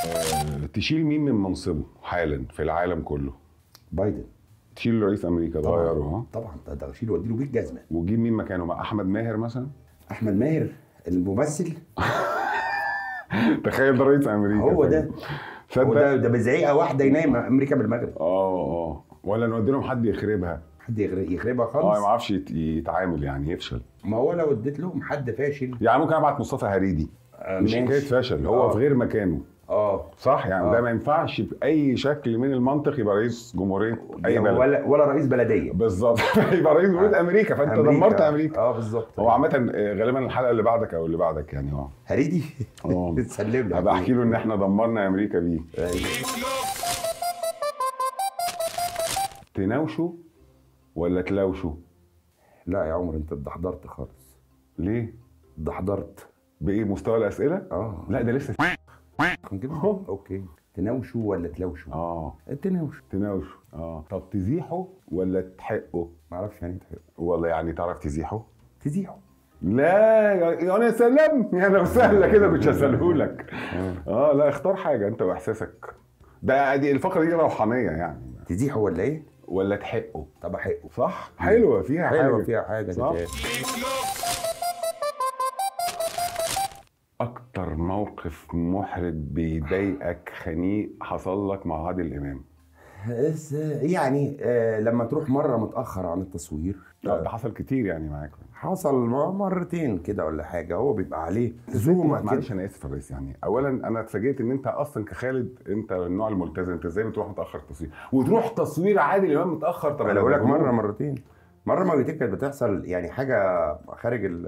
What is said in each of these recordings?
آه، تشيل مين من منصبه حالا في العالم كله بايدن تشيل رئيس امريكا طبعا تغيره ها طبعا ده ده اشيله واديله بيه الجزمه وجيب مين مكانه مع احمد ماهر مثلا احمد ماهر الممثل تخيل ده رئيس امريكا هو ده تصدق هو ده ده بزعيقه واحده ينام امريكا بالمغرب اه اه ولا نودي لهم حد يخربها حد يغر- يخربها اه ما خالص يعرفش يت- يتعامل يعني يفشل ما هو لو اديت لهم حد فاشل يعني ممكن ابعت مصطفى هريدي آه، مش ماشي. حكايه فشل هو آه. في غير مكانه اه صح يعني آه. ده ما ينفعش باي شكل من المنطق يبقى رئيس جمهوريه اي بلد ولا ولا رئيس بلديه بالظبط يبقى رئيس جمهوريه امريكا فانت دمرت امريكا اه بالظبط هو عامة آه، غالبا الحلقة اللي بعدك أو اللي بعدك يعني اه هريدي اه تسلم لي هبقى أحكي له إن إحنا دمرنا أمريكا بيه أيوة. تناوشوا ولا تلوشوا؟ لا يا عمر انت اتدحضرت خالص ليه؟ اتدحضرت بإيه مستوى الأسئلة؟ اه لا ده لسه كان كده اوكي تناوشوا ولا تلوشوا اه تناوشوا تناوشوا اه طب تزيحوا ولا تحقوا؟ ما اعرفش يعني تحب ولا يعني تعرف تزيحوا؟ تزيحوا لا يا انا سلام يا لو سهله كده كنتش هسألهولك اه لا اختار حاجه انت واحساسك ده دي الفقره دي روحانيه يعني تزيحوا ولا ايه؟ ولا تحقوا طب احقوا صح حلوه فيها حلوه حاجه فيها حاجه صح. تتقال. اكتر موقف محرج بيضايقك خنيق حصل لك مع عادل امام بس يعني آه لما تروح مره متاخر عن التصوير لا ده حصل كتير يعني معاك حصل م- مرتين كده ولا حاجه هو بيبقى عليه زومه كده معلش انا اسف يا ريس يعني اولا انا اتفاجئت ان انت اصلا كخالد انت النوع الملتزم انت ازاي بتروح متاخر تصوير وتروح تصوير عادل امام متاخر طب انا بقول لك ده جنون. مره مرتين مره مرتين كانت بتحصل يعني حاجه خارج ال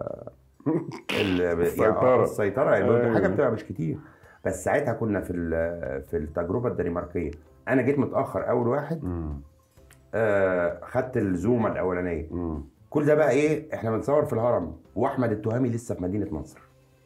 ال- السيطرة. يعني السيطره يعني أيوة. حاجه بتبقى مش كتير بس ساعتها كنا في ال- في التجربه الدنماركيه انا جيت متاخر اول واحد مم. آه خدت الزومه الاولانيه مم. كل ده بقى ايه احنا بنصور في الهرم واحمد التهامي لسه في مدينه نصر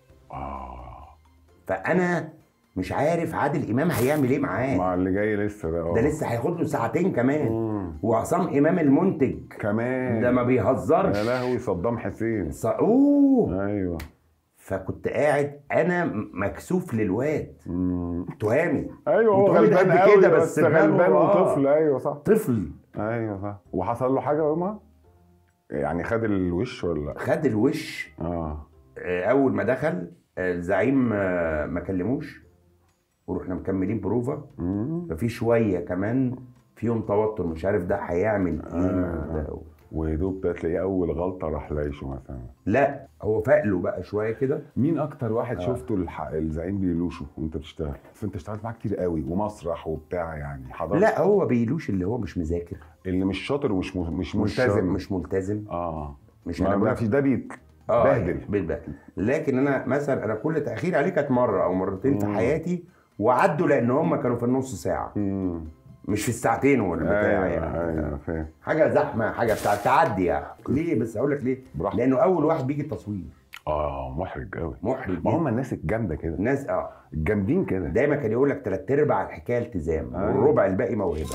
اه فانا مش عارف عادل امام هيعمل ايه معاه مع اللي جاي لسه ده اه ده لسه هياخد له ساعتين كمان مم. وعصام امام المنتج كمان ده ما يا بيهزرش لهوي صدام حسين ص- اوه ايوه فكنت قاعد انا م- مكسوف للواد مم. تهامي ايوه هو وتهامي ده غلبان قد قوي كده بس بس دماغه- غلبان آه. وطفل ايوه صح طفل ايوه صح وحصل له حاجه يومها يعني خد الوش ولا لا؟ خد الوش اه آه، اول ما دخل آه، الزعيم آه، ما كلموش ورحنا مكملين بروفا مم. ففي شويه كمان فيهم توتر مش عارف ده هيعمل ايه آه. ده ويا دوب ده تلاقيه اول غلطه راح لايشه مثلا لا هو فاقله بقى شويه كده مين اكتر واحد آه. شفته الح... الزعيم بيلوشه وانت بتشتغل بس انت اشتغلت معاه كتير قوي ومسرح وبتاع يعني حضرتك لا هو بيلوش اللي هو مش مذاكر اللي مش شاطر ومش م... مش مش ملتزم مش ملتزم اه مش ما انا ما بقول في ده بيت اه بهدل. يعني بالبهدل لكن انا مثلا انا كل تاخير عليه كانت مره او مرتين في مم. حياتي وعدوا لان هم كانوا في النص ساعه مم. مش في الساعتين ولا بتاع ايوه يعني ايوه فاهم حاجه زحمه حاجه بتاع تعدي يعني ليه بس اقول لك ليه براحتك. لانه اول واحد بيجي التصوير اه محرج قوي محرج ما هم جداً. الناس الجامده كده الناس اه الجامدين كده دايما كان يقول لك ثلاث ارباع الحكايه التزام أيوة. والربع الباقي موهبه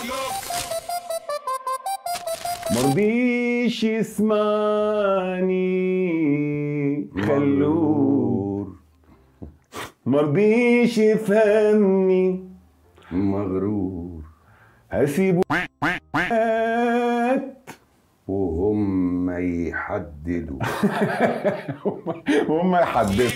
مرضيش يسمعني خلوه مرضيش يفهمني مغرور هسيبه وهم يحددوا وهم يحددوا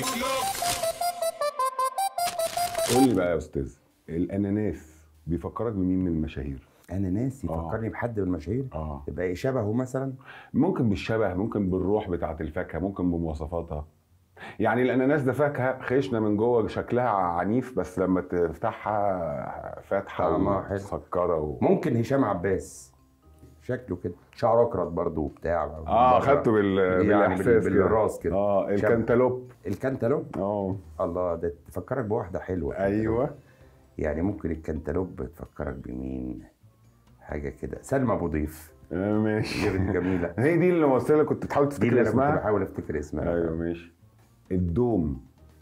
قول لي بقى يا استاذ الاناناس بيفكرك بمين من المشاهير انا ناسي آه. فكرني بحد من المشاهير اه يبقى إيه شبهه مثلا ممكن بالشبه ممكن بالروح بتاعت الفاكهه ممكن بمواصفاتها يعني الاناناس ده فاكهه خشنه من جوه شكلها عنيف بس لما تفتحها فاتحه طعمها حلو. ومسكره و... ممكن هشام عباس شكله كده شعره اكرت برضه وبتاع اه اخدته بال... يعني بالاحساس بال- كده. بالراس كده اه شبه. الكنتالوب الكنتالوب اه الله ده تفكرك بواحده حلوه ايوه يعني ممكن الكنتالوب تفكرك بمين حاجه كده سلمى ابو ضيف آه، ماشي دي بنت جميله هي دي الممثله كنت بتحاول دي تفتكر اللي انا كنت اسمها بحاول افتكر اسمها ايوه ماشي الدوم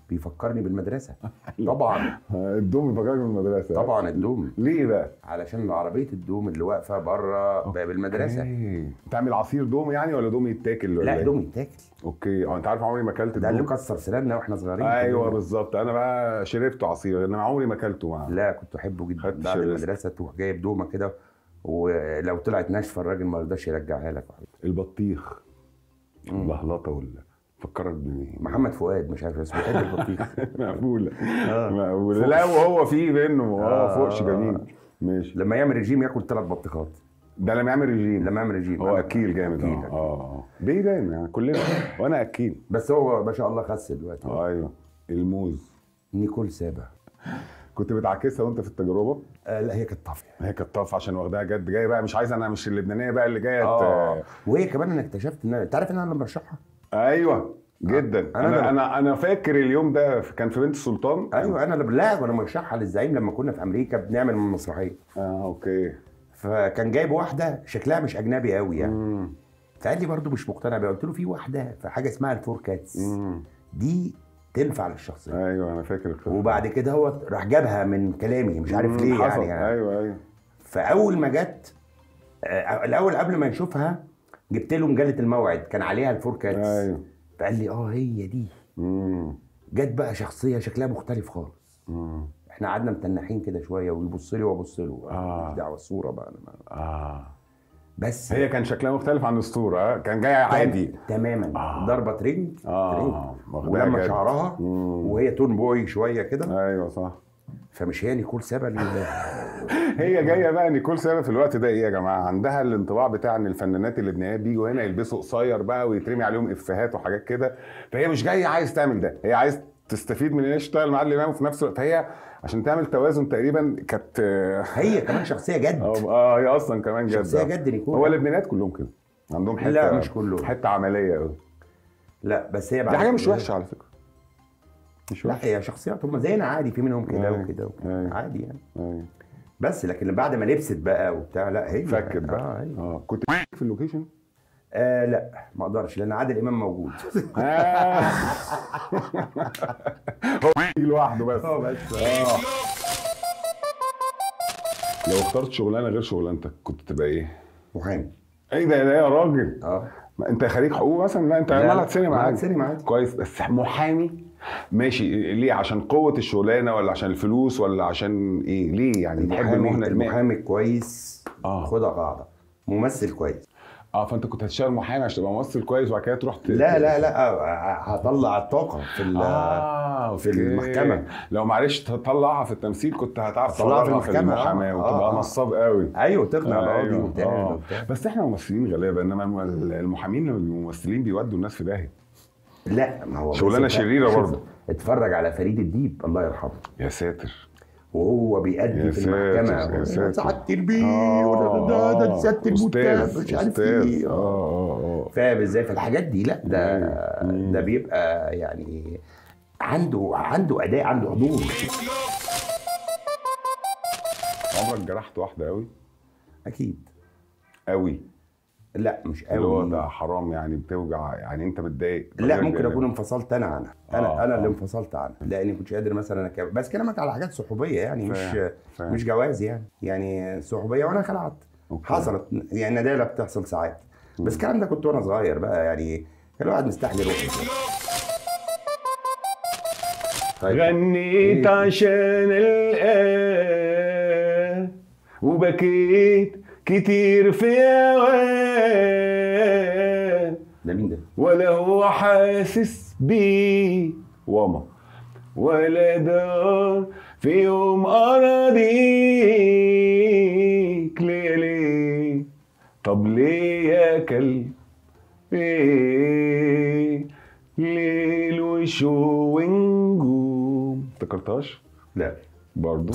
بيفكرني بالمدرسه طبعا الدوم بيفكرك بالمدرسه طبعا الدوم ليه بقى؟ علشان عربيه الدوم اللي واقفه بره باب المدرسه أوكي. تعمل عصير دوم يعني ولا دوم يتاكل ولا لا إيه؟ دوم يتاكل اوكي اه انت عارف عمري ما اكلت ده اللي الدوم كسر سناننا واحنا صغيرين ايوه كلنا. بالظبط انا بقى شربته عصير انما عمري ما اكلته معاه لا كنت احبه جدا خدت بعد شريست. المدرسه تروح جايب دومه كده ولو طلعت ناشفه الراجل ما رضاش يرجعها لك البطيخ البهلطه ولا فكرك بمين؟ محمد فؤاد مش عارف اسمه بيحب البطيخ مقبوله آه. مقبوله لا وهو في منه اه آه. فوقش جميل ماشي لما يعمل رجيم ياكل ثلاث بطيخات ده لما يعمل رجيم لما يعمل رجيم هو أنا- اكيل جامد أكيل، اه أكيل. اه بيبان يعني كلنا وانا اكيل بس هو ما شاء الله خس دلوقتي آه، ايوه الموز نيكول سابا كنت بتعكسها وانت في التجربه آه لا هي كانت طافيه هي كانت طاف عشان واخداها جد جايه بقى مش عايزه انا مش اللبنانيه بقى اللي جايه اه ت- وهي كمان انا اكتشفت ان انت عارف ان انا لما برشحها ايوه جدا أنا انا ده- انا انا فاكر اليوم ده كان في بنت السلطان ايوه انا اللي لا وانا مرشحها للزعيم لما كنا في امريكا بنعمل مسرحيه اه اوكي فكان جايب واحده شكلها مش اجنبي قوي يعني مم. فقال لي برضو مش مقتنع بيها قلت له في واحده في حاجه اسمها الفور كاتس مم. دي تنفع للشخصيه ايوه انا فاكر القصه وبعد كده هو راح جابها من كلامي مش عارف مم، ليه حصل. يعني, يعني ايوه ايوه فاول ما جت آه، الاول قبل ما نشوفها جبت له مجله الموعد كان عليها الفور كاتس ايوه فقال لي اه هي دي مم. جت بقى شخصيه شكلها مختلف خالص مم. احنا قعدنا متنحين كده شويه ويبص لي وابص له آه. مش دعوه الصوره بقى أنا ما- اه بس هي كان شكلها مختلف عن الاسطوره آه، كان جاي عادي تماما آه. ضربه ترنج آه، ترنج واخداها ولما جد. شعرها مم. وهي تون بوي شويه كده ايوه صح فمش هي نيكول سابا اللي هي جايه بقى نيكول سابا في الوقت ده ايه يا جماعه عندها الانطباع بتاع ان الفنانات اللبنانيات بيجوا هنا يلبسوا قصير بقى ويترمي عليهم افيهات وحاجات كده فهي مش جايه عايز تعمل ده هي عايز تستفيد من ان هي تشتغل مع الامام وفي نفس الوقت هي عشان تعمل توازن تقريبا كانت هي كمان شخصيه جد اه آه، هي اصلا كمان جد شخصيه آه. جد نيكول هو اللبنانيات كلهم كده عندهم حته لا، مش كلهم. حته عمليه قوي لا بس هي بعد دي حاجه مش كده- وحشه على فكره مش لا وحشه هي شخصيات هم زينا عادي في منهم كده أيوة. وكده وكده. أيوة. عادي يعني أيوة. بس لكن بعد ما لبست بقى وبتاع لا هي فكت اه بقى أيوة. اه كنت في اللوكيشن آه لا ما اقدرش لان عادل امام موجود آه. هو يجي لوحده بس اه بس آه. لو اخترت شغلانه غير شغلانتك كنت تبقى ايه؟ محامي ايه ده ده يا راجل اه ما انت خريج حقوق مثلا لا انت لا، مالك سينما مالك عادي سينما عادي. كويس بس محامي ماشي ليه عشان قوه الشغلانه ولا عشان الفلوس ولا عشان ايه ليه يعني بتحب المحامي المهنه المهنه المحامي كويس آه. خدها قاعده ممثل كويس اه فانت كنت هتشتغل محامي عشان تبقى ممثل كويس وبعد كده تروح ت- لا لا لا آه، هطلع الطاقه في ال- اه في أوكي. المحكمة. لو معرفش تطلعها في التمثيل كنت هتعرف تطلعها في تطلعها في المحكمة، المحاماه آه. وتبقى آه. نصاب قوي ايوه تقنع القاضي أيوة، وبتاع آه. وبتاع. بس احنا ممثلين غلابه انما الم- المحامين لما بيبقوا ممثلين بيودوا الناس في داهيه لا ما هو شغلانة بس شريرة شوف، برضه. اتفرج على فريد الديب الله يرحمه يا ساتر وهو بيأدي يا في ساتر، يا المحكمة ساتر. سعادة البيه آه، ده ده آه. سيادة المتهم أستاذ، مش عارف أستاذ. ايه اه اه اه فاهم ازاي فالحاجات دي لا ده مم. ده بيبقى يعني عنده عنده اداء عنده حضور عمرك جرحت واحده قوي اكيد قوي لا مش اللي هو قوي ده حرام يعني بتوجع يعني انت متضايق لا بغير ممكن جانب. اكون انفصلت انا عنها انا آه، انا اللي آه. انفصلت عنها لاني كنتش قادر مثلا أكمل. بس كلامك على حاجات صحوبيه يعني مش فاهم، فاهم. مش جواز يعني يعني صحوبيه وانا خلعت أوكي. حصلت يعني نادره بتحصل ساعات بس الكلام ده كنت وانا صغير بقى يعني كان الواحد مستحلي روحه كده. طيب غنيت إيه؟ عشان الآن وبكيت كتير في اوان ده مين ده؟ ولا هو حاسس بيه واما ولا دار في يوم اراضيك ليه ليه طب ليه يا كلب ليه ليل وشو ونجوم افتكرتهاش لا برضو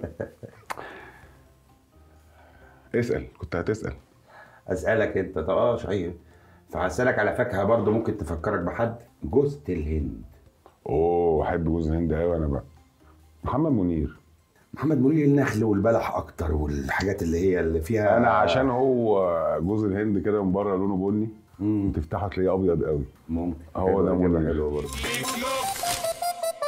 اسال كنت هتسال اسالك انت طب اه صحيح فهسالك على فاكهه برضو ممكن تفكرك بحد جوزة الهند اوه احب جوز الهند قوي انا بقى محمد منير محمد منير النخل والبلح اكتر والحاجات اللي هي اللي فيها انا عشان هو جوز الهند كده من بره لونه بني مم. تفتحه تلاقيه ابيض قوي ممكن هو ده حلوة، منير. حلوة برضه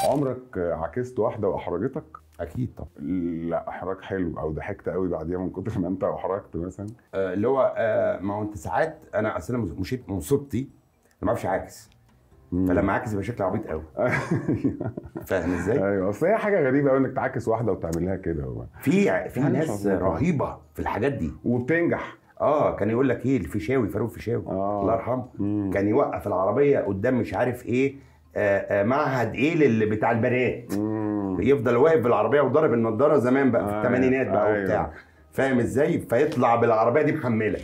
عمرك عكست واحده واحرجتك اكيد طبعا لا احراج حلو او ضحكت قوي بعديها من كتر ما انت احرجت مثلا آه، اللي هو آه، ما هو انت ساعات انا اصل انا مشيت مصيبتي أنا ما بعرفش اعاكس فلما اعاكس يبقى شكلي عبيط قوي فاهم ازاي؟ ايوه اصل هي حاجه غريبه قوي انك تعاكس واحده وتعمل لها كده هو. في في يعني مش ناس مظبوط. رهيبه في الحاجات دي وبتنجح اه كان يقول لك ايه الفيشاوي فاروق فيشاوي آه. الله يرحمه مم. كان يوقف العربيه قدام مش عارف ايه آه آه معهد ايه للي بتاع البنات مم. يفضل واقف بالعربيه وضارب النضاره زمان بقى في أيوة، الثمانينات بقى أيوة. وبتاع فاهم ازاي فيطلع بالعربيه دي محمله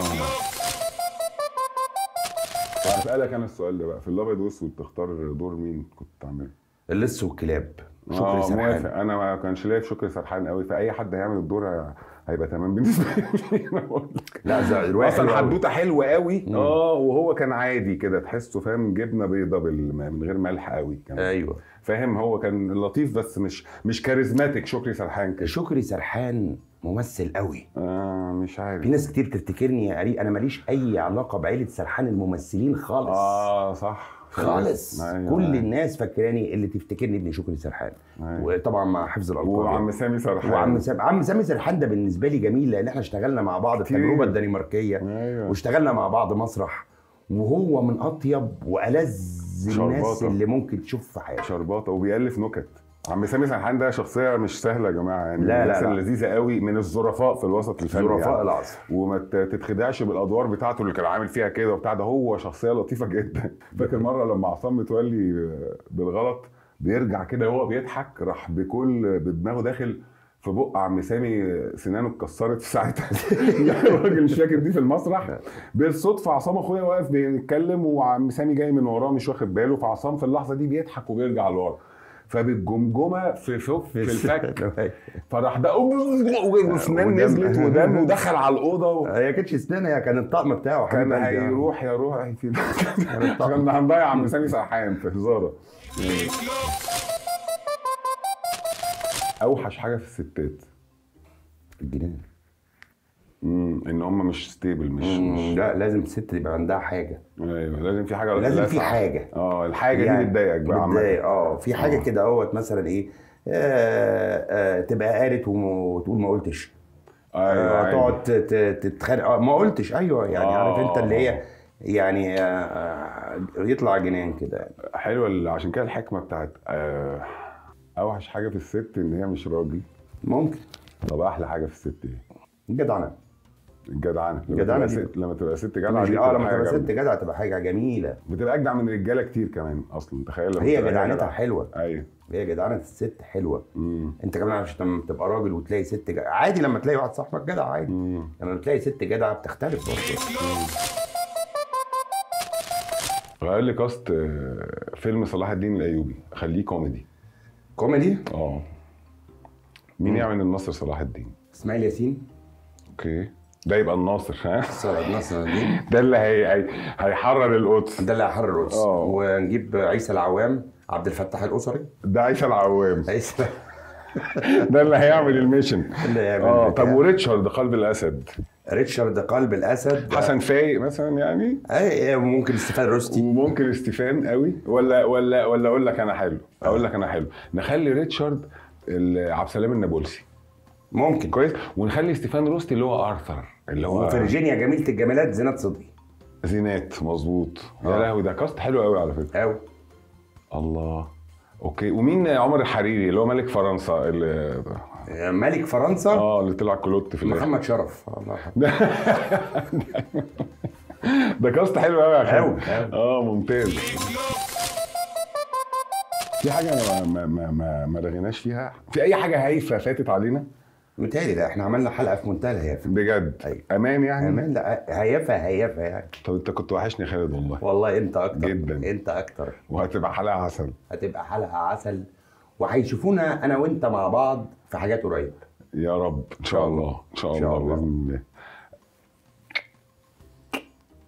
طب اسالك انا السؤال ده بقى في الابيض واسود تختار دور مين كنت تعمله؟ اللص والكلاب شكري آه، سرحان موافق انا ما كانش ليا في شكري سرحان قوي فاي حد هيعمل الدور هيبقى تمام بالنسبه لي أنا بقول لك. لا ده روايه اصلا حلوة أوي. حدوته حلوه قوي مم. اه وهو كان عادي كده تحسه فاهم جبنه بيضه بال- من غير ملح قوي كان ايوه فاهم هو كان لطيف بس مش مش كاريزماتيك شكري سرحان كده شكري سرحان ممثل قوي آه مش في عارف ناس كتير تفتكرني يا قريب انا ماليش اي علاقه بعيله سرحان الممثلين خالص اه صح خالص أيوة، كل أيوة. الناس فاكراني اللي تفتكرني ابن شكري سرحان أيوة. وطبعا مع حفظ الالقاب وعم سامي سرحان وعم سامي عم سامي سرحان ده بالنسبه لي جميل لان احنا اشتغلنا مع بعض في كتير. التجربه الدنماركيه ايوه واشتغلنا مع بعض مسرح وهو من اطيب والذ الناس شرباطة. اللي ممكن تشوف في حياتك شرباطه وبيالف نكت عم سامي سرحان ده شخصيه مش سهله يا جماعه يعني لا، لا، الناس لا. اللذيذه قوي من الظرفاء في الوسط الفني ظرفاء يعني. العصر وما ت- تتخدعش بالادوار بتاعته اللي كان عامل فيها كده وبتاع ده هو شخصيه لطيفه جدا فاكر مره لما عصام متولي بالغلط بيرجع كده وهو بيضحك راح بكل بدماغه داخل في بق عم سامي سنانه اتكسرت في ساعتها الراجل مش فاكر دي في المسرح بالصدفه عصام اخويا واقف بيتكلم وعم سامي جاي من وراه مش واخد باله فعصام في اللحظه دي بيضحك وبيرجع لورا فبالجمجمه في فوق في الفك فراح ده وسنان ودم. نزلت ودم ودخل على الاوضه و... هي كانتش سنان هي كان الطقم بتاعه كان حبيب قلبي. هيروح يا روحي في كان الطقم كنا هنضيع عم سامي سرحان في هزاره اوحش حاجه في الستات الجنان امم ان هم مش ستيبل مش مم، مش لا لازم الست يبقى عندها حاجه ايوه لازم في حاجه لازم في لاسعة. حاجه اه الحاجه يعني دي بتضايقك بقى عامه بتضايق اه في حاجه آه. كده اهوت مثلا ايه آه آه تبقى قالت وم- وتقول ما قلتش ايوه آه عادي. تقعد ت- ت- تتخانق آه ما قلتش ايوه يعني آه. عارف انت اللي هي يعني آه آه، يطلع جنان كده يعني. حلوه ال- عشان كده الحكمه بتاعت آه اوحش حاجه في الست ان هي مش راجل ممكن طب احلى حاجه في الست ايه؟ جدعنه الجدعنه لما الجدعنة تبقى دي. ست لما تبقى ست اه جدعه دي لما بتبقى حاجة تبقى ست جامدة. جدعه تبقى حاجه جميله بتبقى اجدع من الرجاله كتير كمان اصلا تخيل لما هي تبقى جدعنتها جدع. حلوه ايوه هي جدعنه الست حلوه امم انت كمان عشان لما تبقى راجل وتلاقي ست جدع عادي لما تلاقي واحد صاحبك جدع عادي امم لما تلاقي ست جدعه بتختلف برضه غير لي كاست آه، فيلم صلاح الدين الايوبي خليه كوميدي كوميدي اه مين مم. يعمل الناصر صلاح الدين اسماعيل ياسين اوكي ده يبقى الناصر ها صلاح نصر الدين ده اللي هي... هي... هيحرر القدس ده اللي هيحرر القدس اه. ونجيب عيسى العوام عبد الفتاح الاسري ده عيسى العوام عيسى ده اللي هيعمل الميشن اللي هيعمل اه البتاع. طب وريتشارد قلب الاسد ريتشارد قلب الاسد حسن فايق مثلا يعني اي ممكن استفاد رستي وممكن استيفان قوي ولا ولا ولا اقول لك انا حلو اقول لك انا حلو نخلي ريتشارد ال- عبد السلام النابلسي ممكن كويس ونخلي ستيفان روستي اللي هو ارثر اللي هو وفرجينيا جميله الجمالات زينات صدقي زينات مظبوط يا آه. لهوي ده كاست حلو قوي على فكره او الله اوكي ومين عمر الحريري اللي هو ملك فرنسا اللي ملك فرنسا اه اللي طلع كلوت في الاخر محمد شرف الله يرحمه. ده كاست حلو قوي يا اخي أوي، أوي. اه ممتاز في حاجه ما ما ما ما, ما رغيناش فيها في اي حاجه هايفه فاتت علينا متهيألي ده احنا عملنا حلقه في منتهى الهيافه بجد أيوة. امان يعني امان لا هيافه هيافه يعني طب انت كنت وحشني يا خالد والله والله انت اكتر جداً. انت اكتر وهتبقى حلقه عسل هتبقى حلقه عسل وهيشوفونا انا وانت مع بعض في حاجات قريبه يا رب ان شاء الله ان شاء إن شاء الله الله. باذن الله